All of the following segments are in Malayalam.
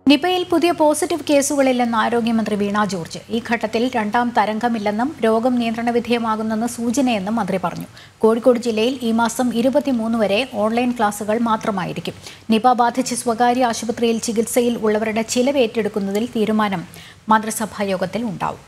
നിപയിൽ പുതിയ പോസിറ്റീവ് കേസുകളില്ലെന്ന് ആരോഗ്യമന്ത്രി വീണ ജോർജ് ഈ ഘട്ടത്തിൽ രണ്ടാം തരംഗമില്ലെന്നും രോഗം നിയന്ത്രണ വിധേയമാകുന്നെന്ന് സൂചനയെന്നും മന്ത്രി പറഞ്ഞു കോഴിക്കോട് ജില്ലയിൽ ഈ മാസം ഇരുപത്തിമൂന്ന് വരെ ഓൺലൈൻ ക്ലാസുകൾ മാത്രമായിരിക്കും നിപ ബാധിച്ച് സ്വകാര്യ ആശുപത്രിയിൽ ചികിത്സയിൽ ഉള്ളവരുടെ ചിലവ് ഏറ്റെടുക്കുന്നതിൽ തീരുമാനം മന്ത്രിസഭാ യോഗത്തിൽ ഉണ്ടാവും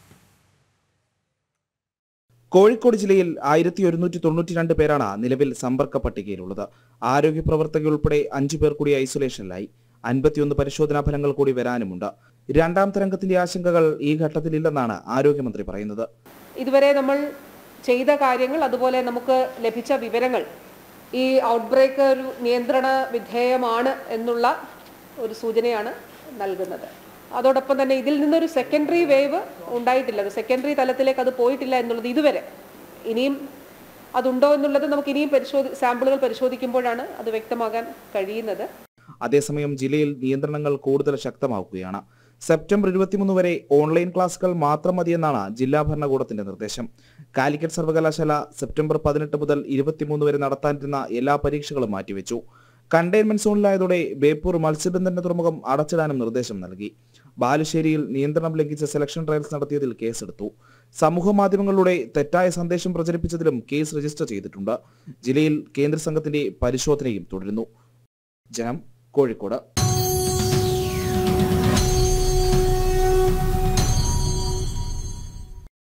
കോഴിക്കോട് ജില്ലയിൽ ആയിരത്തി ഒരുന്നൂറ്റി തൊണ്ണൂറ്റി രണ്ട് പേരാണ് നിലവിൽ സമ്പർക്ക പട്ടികയിലുള്ളത് ആരോഗ്യ പ്രവർത്തകരുൾപ്പെടെ അഞ്ചു പേർ കൂടി ഐസൊലേഷനിലായി അൻപത്തിയൊന്ന് പരിശോധനാ ഫലങ്ങൾ കൂടി വരാനുമുണ്ട് രണ്ടാം തരംഗത്തിന്റെ ആശങ്കകൾ ഈ ഘട്ടത്തിലില്ലെന്നാണ് ആരോഗ്യമന്ത്രി പറയുന്നത് ഇതുവരെ നമ്മൾ ചെയ്ത കാര്യങ്ങൾ അതുപോലെ നമുക്ക് ലഭിച്ച വിവരങ്ങൾ ഈ ഔട്ട്ബ്രേക്ക് ഒരു നിയന്ത്രണ വിധേയമാണ് എന്നുള്ള ഒരു സൂചനയാണ് നൽകുന്നത് അതോടൊപ്പം തന്നെ ഇതിൽ നിന്നൊരു സെക്കൻഡറി വേവ് ഉണ്ടായിട്ടില്ല ഒരു സെക്കൻഡറി തലത്തിലേക്ക് അത് പോയിട്ടില്ല എന്നുള്ളത് ഇതുവരെ ഇനിയും അതുണ്ടോ എന്നുള്ളത് നമുക്ക് ഇനിയും പരിശോധി സാമ്പിളുകൾ പരിശോധിക്കുമ്പോഴാണ് അത് വ്യക്തമാകാൻ കഴിയുന്നത് അതേസമയം ജില്ലയിൽ നിയന്ത്രണങ്ങൾ കൂടുതൽ ശക്തമാക്കുകയാണ് സെപ്റ്റംബർ ഇരുപത്തിമൂന്ന് വരെ ഓൺലൈൻ ക്ലാസുകൾ മാത്രം മതിയെന്നാണ് ജില്ലാ ഭരണകൂടത്തിന്റെ നിർദ്ദേശം കാലിക്കറ്റ് സർവകലാശാല സെപ്റ്റംബർ പതിനെട്ട് മുതൽ ഇരുപത്തിമൂന്ന് വരെ നടത്താനിരുന്ന എല്ലാ പരീക്ഷകളും മാറ്റിവെച്ചു കണ്ടെയ്ൻമെന്റ് സോണിലായതോടെ ബേപ്പൂർ മത്സ്യബന്ധന തുറമുഖം അടച്ചിടാനും നിർദ്ദേശം നൽകി ബാലുശ്ശേരിയിൽ നിയന്ത്രണം ലംഘിച്ച സെലക്ഷൻ ട്രയൽസ് നടത്തിയതിൽ കേസെടുത്തു സമൂഹ മാധ്യമങ്ങളിലൂടെ തെറ്റായ സന്ദേശം പ്രചരിപ്പിച്ചതിലും കേസ് രജിസ്റ്റർ ചെയ്തിട്ടുണ്ട് ജില്ലയിൽ കേന്ദ്ര സംഘത്തിന്റെ പരിശോധനയും തുടരുന്നു ജനം കോഴിക്കോട്